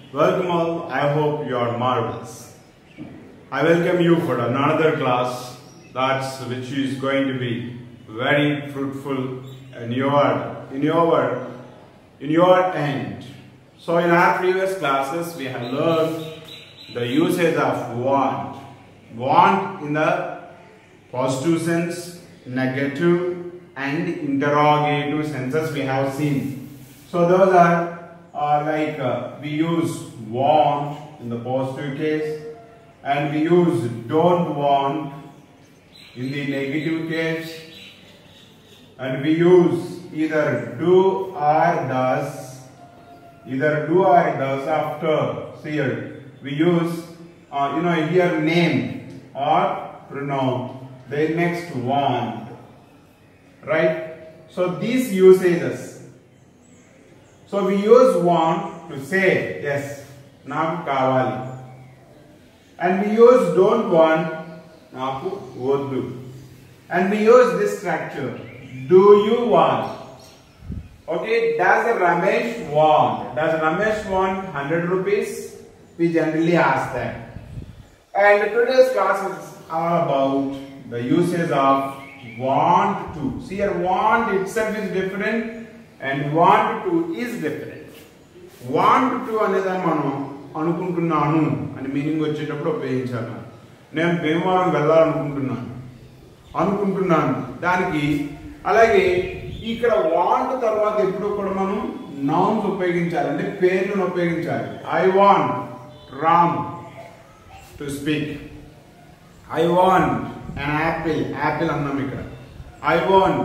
Welcome all. I hope you are marvelous. I welcome you for another class that's which is going to be very fruitful in your in your in your end. So in our previous classes we have learned the usage of want. Want in the positive sense, negative and interrogative senses we have seen. So those are uh, like uh, we use want in the positive case and we use don't want in the negative case and we use either do or does either do or does after see here we use uh, you know here name or pronoun then next want right so these usages so we use want to say yes నాకు కావాలి and we use don't want నాకు వద్దు and we use this structure do you want okay does ramesh want does ramesh want 100 rupees we generally ask that and today's class is all about the usage of want to see here want itself is different and want to is different want to అనేదాన్ని మనం అనుకుంటున్నాను అని meaning వచ్చేటప్పుడు ఉపయోగించాలి నేను భీమవరం వెళ్ళాలనుకుంటున్నాను అనుకుంటున్నాను దానికి అలాగే ఇక్కడ వాంట్ తర్వాత ఎప్పుడు కూడా మనం నౌన్స్ ఉపయోగించాలి అంటే పేర్లను ఉపయోగించాలి I want Ram to speak I want an apple apple అన్నాం ఇక్కడ I want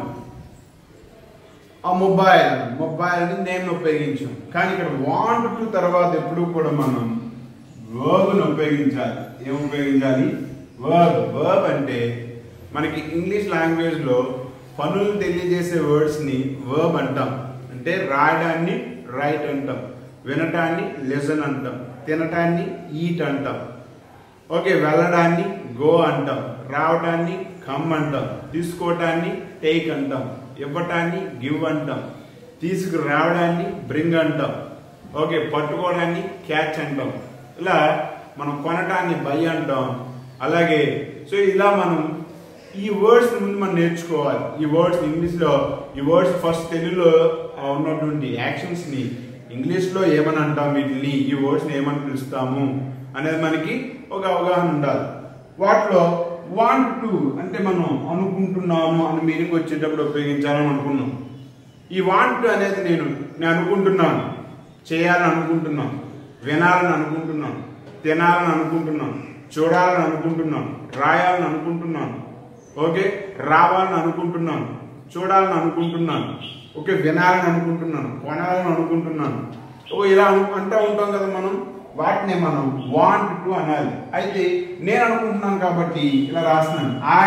a mobile mobile అని నేను ఉపయోగించాం కానీ ఇక్కడ వాంట్ టు తర్వాత ఎప్పుడు కూడా మనం వర్బ్ను ఉపయోగించాలి ఏం ఉపయోగించాలి వర్బ్ వర్బ్ అంటే మనకి ఇంగ్లీష్ లాంగ్వేజ్ లో పనులు తెలియజేసే వర్డ్స్ ని వర్బ్ అంటాం అంటే రాయడాన్ని రైట్ అంటాం వినటాన్ని లెసన్ అంటాం తినటాన్ని ఈట్ అంటాం ఓకే వెళ్ళడాన్ని గో అంటాం రావడాన్ని కమ్ అంటాం తీసుకోవటాన్ని టేక్ అంటాం ఇవ్వటాన్ని గివ్ అంటాం తీసుకురావడాన్ని బ్రింగ్ అంటాం ఓకే పట్టుకోవడాన్ని క్యాచ్ అంటాం ఇలా మనం కొనటాన్ని బై అంటాం అలాగే సో ఇలా మనం ఈ వర్డ్స్ ముందు మనం నేర్చుకోవాలి ఈ వర్డ్స్ ఇంగ్లీష్లో ఈ వర్డ్స్ ఫస్ట్ తెలుగులో ఉన్నటువంటి యాక్షన్స్ని ఇంగ్లీష్లో ఏమని అంటాం వీటిని ఈ వర్డ్స్ని ఏమని పిలుస్తాము అనేది మనకి ఒక అవగాహన ఉండాలి వాటిలో వాంట్ టు అంటే మనం అనుకుంటున్నాము అని మీనింగ్ వచ్చేటప్పుడు ఉపయోగించాలని అనుకున్నాం ఈ వాంట్ అనేది నేను నేను అనుకుంటున్నాను చేయాలని అనుకుంటున్నాను వినాలని అనుకుంటున్నాను తినాలని అనుకుంటున్నాను చూడాలని అనుకుంటున్నాను రాయాలని అనుకుంటున్నాను ఓకే రావాలని అనుకుంటున్నాను చూడాలని అనుకుంటున్నాను ఓకే వినాలని అనుకుంటున్నాను కొనాలని అనుకుంటున్నాను ఓ ఇలా అను అంటూ ఉంటాం కదా మనం వాటిని మనం వాంట్ టు అనాలి అయితే నేను అనుకుంటున్నాను కాబట్టి ఇలా రాస్తున్నాను I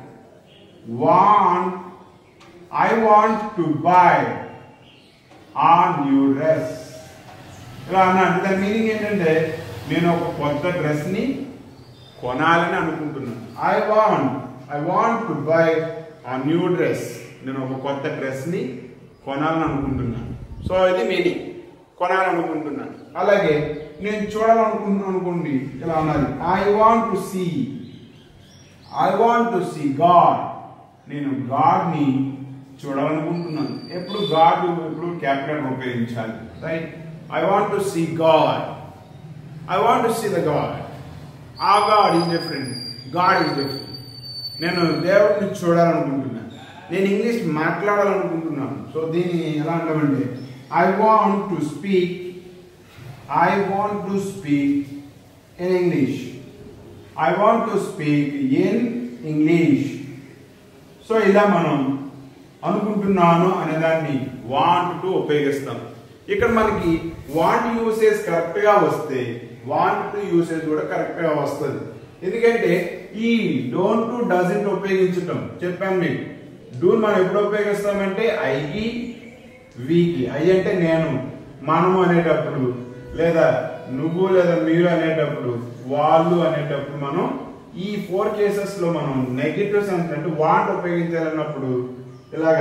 want I want to buy a new dress ఇలా అన్నాను దాని మీనింగ్ ఏంటంటే నేను ఒక కొత్త డ్రెస్ని కొనాలని అనుకుంటున్నాను I want I want to buy a new dress నేను ఒక కొత్త డ్రెస్ని కొనాలని అనుకుంటున్నాను సో ఇది మీనింగ్ కొనాలనుకుంటున్నాను అలాగే నేను చూడాలనుకుంటున్నాను అనుకోండి ఇలా అన్నది I want to see I want to see God నేను గాడ్ని చూడాలనుకుంటున్నాను ఎప్పుడు గాడ్ ఎప్పుడు క్యాపిటల్ ఉపయోగించాలి right I want to see God I want to see the God a God is different God is different నేను దేవుడిని చూడాలనుకుంటున్నాను నేను ఇంగ్లీష్ మాట్లాడాలనుకుంటున్నాను సో దీన్ని ఎలా అంటామంటే I want to speak I want to speak in English I want to speak in English so ఇలా మనం అనుకుంటున్నాను అనే దాన్ని వాంట్ టు ఉపయోగిస్తాం ఇక్కడ మనకి వాంట్ యూసేజ్ కరెక్ట్గా వస్తే వాంట్ టు యూసేజ్ కూడా కరెక్ట్గా వస్తుంది ఎందుకంటే ఈ డోంట్ టు డజంట్ ఉపయోగించటం చెప్పాను మీకు డూ మనం ఎప్పుడు ఉపయోగిస్తామంటే ఐకి వీకి ఐ అంటే నేను మనము అనేటప్పుడు లేదా నువ్వు లేదా మీరు అనేటప్పుడు వాళ్ళు అనేటప్పుడు మనం ఈ ఫోర్ కేసెస్ లో మనం నెగిటివ్ సెన్స్ అంటే వాంట్ ఉపయోగించాలన్నప్పుడు ఇలాగా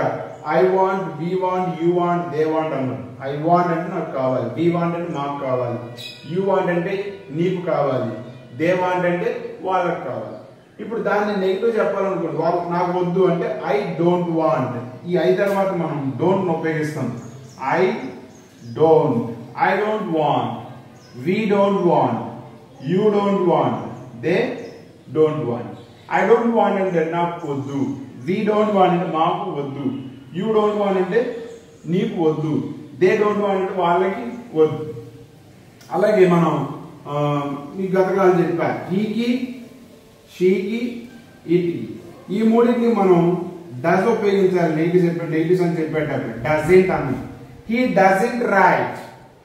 I want we want you want they want అన్నాం ఐ వాంట్ అంటే నాకు కావాలి వి వాంట్ అంటే మాకు కావాలి యూ వాంట్ అంటే నీకు కావాలి దే వాంట్ అంటే వాళ్ళకి కావాలి ఇప్పుడు దాన్ని నెగిటివ్ చెప్పాలనుకోండి వాళ్ళు నాకు వద్దు అంటే ఐ డోంట్ వాంట్ ఈ ఐ తర్వాత మనం డోంట్ ఉపయోగిస్తాం I don't I don't want we don't want you don't want they don't want I don't want అంటే నాకు వద్దు వి డోంట్ వాంట్ అంటే మాకు వద్దు యూ డోంట్ వాంట్ అంటే నీకు వద్దు దే డోంట్ వాంట్ అంటే వాళ్ళకి వద్దు అలాగే మనం ఆ, మీకు గతకాలం చెప్పా హీకి షీకి ఇట్కి ఈ మూడింటిని మనం డస్ ఉపయోగించాలి నెగిటివ్ చెప్పే నెగిటివ్స్ అని చెప్పేటప్పుడు డజంట్ అని he doesn't right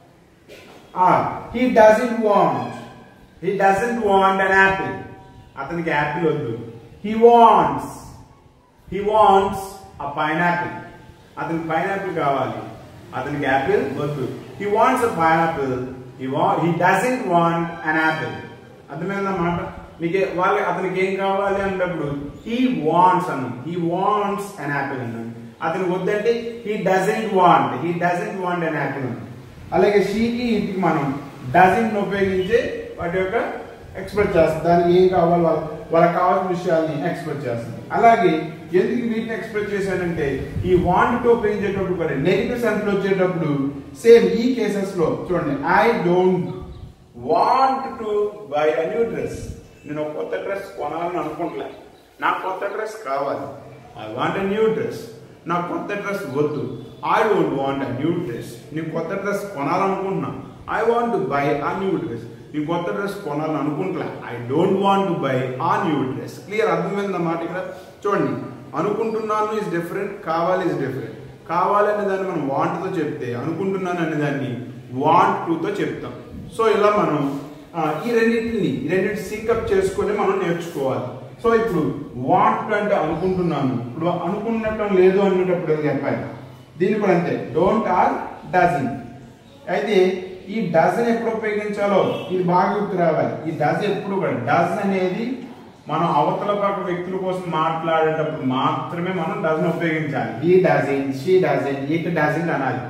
he doesn't want he doesn't want an apple అతనికి యాపిల్ వద్దు he wants he wants a pineapple అతనికి పైనాపిల్ కావాలి అతనికి యాపిల్ వద్దు he wants a pineapple he వా he doesn't want an apple అర్థమైందా మాట మీకు వాళ్ళ అతనికి ఏం కావాలి అన్నప్పుడు హీ వాంట్స్ అన్న హీ వాంట్స్ అన్ యాపిల్ అన్నాడు అతనికి వద్దంటే he doesn't want he doesn't want an apple అన్నాడు అలాగే షీకి ఇంటికి మనం డజంట్ ఉపయోగించి వాటి యొక్క ఎక్స్ప్రెస్ చేస్తాం దానికి ఏం కావాలి వాళ్ళ వాళ్ళకి కావాల్సిన విషయాల్ని ఎక్స్ప్రెస్ చేస్తాం అలాగే ఎందుకు వీటిని ఎక్స్ప్రెస్ చేశానంటే ఈ వాంట్ తో ఉపయోగించేటప్పుడు కూడా నెగిటివ్ సెన్స్ లో వచ్చేటప్పుడు సేమ్ ఈ కేసెస్ లో చూడండి I don't want to buy a new dress నేను ఒక కొత్త డ్రెస్ కొనాలని అనుకుంటలే నాకు కొత్త డ్రెస్ కావాలి I want a new dress నాకు కొత్త డ్రెస్ వద్దు I don't want a new dress నేను కొత్త డ్రెస్ కొనాలనుకుంటున్నా I want to buy a new dress నేను కొత్త డ్రెస్ కొనాలని అనుకుంటలే I don't want to buy a new dress clear అర్థమైంది మాట ఇక్కడ చూడండి అనుకుంటున్నాను ఇస్ డిఫరెంట్ కావాలి ఇస్ డిఫరెంట్ కావాలి అనే దాన్ని మనం want తో చెప్తే అనుకుంటున్నాను అనే దాన్ని వాంట్ తో చెప్తాం సో ఇలా మనం ఆ, ఈ రెండింటిని ఈ రెండింటి సింకప్ చేసుకొని మనం నేర్చుకోవాలి సో ఇప్పుడు వాంట్ అంటే అనుకుంటున్నాను ఇప్పుడు అనుకున్నట్టం లేదు అనేటప్పుడు ఏం చెప్పాలి దీన్ని కూడా అంతే డోంట్ ఆర్ డజన్ అయితే ఈ డజన్ ఎప్పుడు ఉపయోగించాలో ఇది బాగా గుర్తు రావాలి ఈ డజ్ ఎప్పుడు కూడా డజ్ అనేది మనం అవతల పక్క వ్యక్తుల కోసం మాట్లాడేటప్పుడు మాత్రమే మనం డజన్ ఉపయోగించాలి ఈ doesn't she doesn't it doesn't అనాలి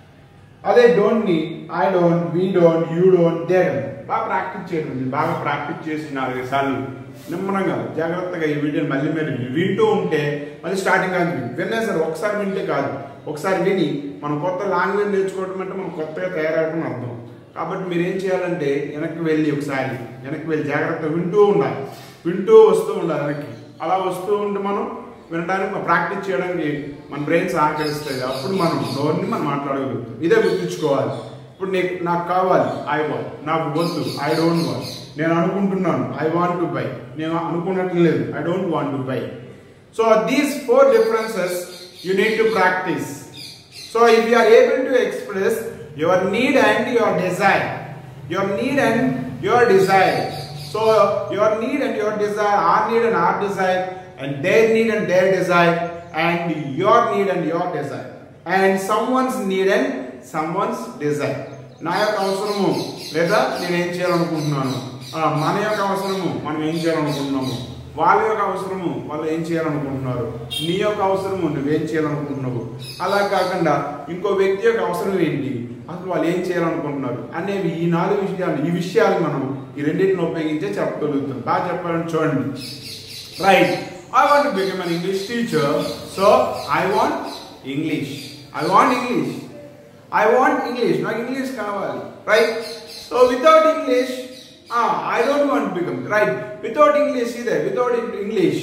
అదే డోంట్ ని I don't we don't you don't they don't బాగా ప్రాక్టీస్ చేయండి ఇది బాగా ప్రాక్టీస్ చేసి నాలుగైదు సార్లు నిమ్మరంగా జాగ్రత్తగా ఈ వీడియోని మళ్ళీ మీరు వింటూ ఉంటే మళ్ళీ స్టార్టింగ్ కాదు విన్నా సార్ ఒకసారి వింటే కాదు ఒకసారి విని మనం కొత్త లాంగ్వేజ్ నేర్చుకోవడం అంటే మనం కొత్తగా తయారవడం అర్థం కాబట్టి మీరు ఏం చేయాలంటే వెనక్కి వెళ్ళి ఒకసారి వెనక్కి వెళ్ళి జాగ్రత్తగా వింటూ ఉండాలి వింటూ వస్తూ ఉండాలి వెనక్కి అలా వస్తూ ఉంటే మనం వినడానికి ప్రాక్టీస్ చేయడానికి మన బ్రెయిన్ సహకరిస్తుంది అప్పుడు మనం నోరుని మనం మాట్లాడగలుగుతాం ఇదే గుర్తుంచుకోవాలి ఇప్పుడు నీకు నాకు కావాలి ఐ వాంట్ నాకు వద్దు ఐ డోంట్ వాంట్ నేను అనుకుంటున్నాను ఐ వాంట్ టు బై నేను అనుకున్నట్లు లేదు I don't want to buy so these four differences you need to practice so if you are able to express your need and your desire your need and your desire. So your need and your desire, our need and our desire, and their need and their desire, and your need and your desire, and someone's need and someone's desire. నా యొక్క అవసరము లేదా నేను ఏం చేయాలనుకుంటున్నాను ఆ, మన యొక్క అవసరము మనం ఏం చేయాలనుకుంటున్నాము వాళ్ళ యొక్క అవసరము వాళ్ళు ఏం చేయాలనుకుంటున్నారు నీ యొక్క అవసరము నువ్వేం చేయాలనుకుంటున్నావు అలా కాకుండా ఇంకో వ్యక్తి యొక్క అవసరం ఏంటి అసలు వాళ్ళు ఏం చేయాలనుకుంటున్నారు అనేవి ఈ నాలుగు విషయాలు ఈ విషయాలు మనం ఈ రెండింటిని ఉపయోగించే చెప్పగలుగుతాం బాగా చెప్పాలని చూడండి right I want become an English teacher so I want English I want English I want English నాకు ఇంగ్లీష్ కావాలి right so without English I don't want become right without English ఇదే without English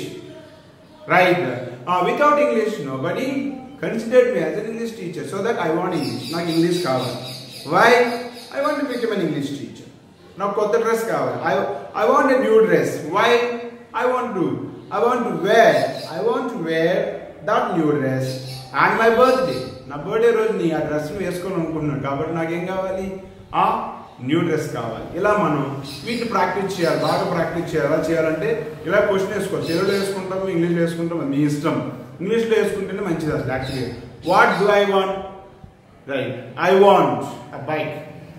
right without English nobody considered me as an English teacher so that I want English నాకు English కావాలి why I want become an English teacher నాకు కొత్త dress కావాలి I I want a new dress why I want to I want to wear I want to wear that new dress and my birthday నా birthday రోజు నీ ఆ dress వేసుకొని అనుకుంటున్నాను కాబట్టి నాకేం కావాలి ఆ న్యూ డ్రెస్ కావాలి ఇలా మనం వీటిని ప్రాక్టీస్ చేయాలి బాగా ప్రాక్టీస్ చేయాలి ఎలా చేయాలంటే ఇలా క్వశ్చన్ వేసుకోవాలి తెలుగులో వేసుకుంటాము ఇంగ్లీష్లో వేసుకుంటాం అది మీ ఇష్టం ఇంగ్లీష్లో వేసుకుంటేనే మంచిది అసలు actually what do I want right I want a bike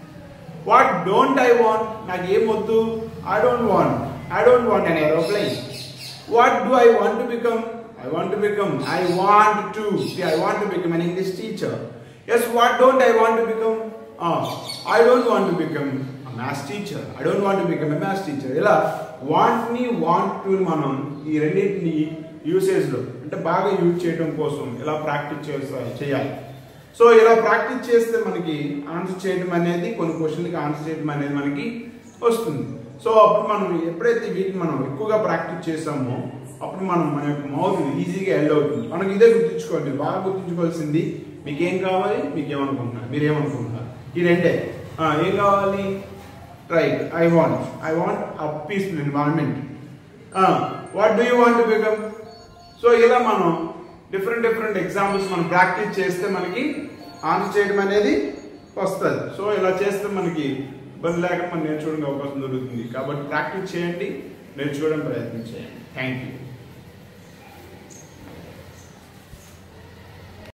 what don't I want నాకు ఏం వద్దు I don't want I don't want an aeroplane what do I want to become I want to become. I want to. See, I want to become an English teacher. Yes, what don't I want to become? Ah, I don't want to become a math teacher. I don't want to become a math teacher. ఇలా want ని want to మనం ఈ రెండింటిని usage లో అంటే బాగా use చేయడం కోసం ఇలా ప్రాక్టీస్ చేస్తా చేయాలి సో ఇలా ప్రాక్టీస్ చేస్తే మనకి ఆన్సర్ చేయడం అనేది కొన్ని క్వశ్చన్లకి ఆన్సర్ చేయడం అనేది మనకి వస్తుంది సో అప్పుడు మనం ఎప్పుడైతే వీటిని మనం ఎక్కువగా ప్రాక్టీస్ చేసామో అప్పుడు మనం మన యొక్క మౌత్ ఈజీగా ఎండ్ అవుతుంది మనకి ఇదే గుర్తుంచుకోవాలి బాగా గుర్తుంచుకోవాల్సింది మీకు ఏం కావాలి మీకు ఏమనుకుంటున్నారు మీరు ఏమనుకుంటున్నారు ఈ రెండే ఆ, ఏం కావాలి right I want I want a peaceful environment what do you want to become so ఇలా మనం డిఫరెంట్ డిఫరెంట్ ఎగ్జాంపుల్స్ మనం ప్రాక్టీస్ చేస్తే మనకి ఆన్సర్ చేయడం అనేది వస్తుంది సో ఇలా చేస్తే మనకి ఇబ్బంది లేక మనం నేర్చుకోవడానికి అవకాశం దొరుకుతుంది కాబట్టి ప్రాక్టీస్ చేయండి నేర్చుకోవడం ప్రయత్నం చేయండి థ్యాంక్ యూ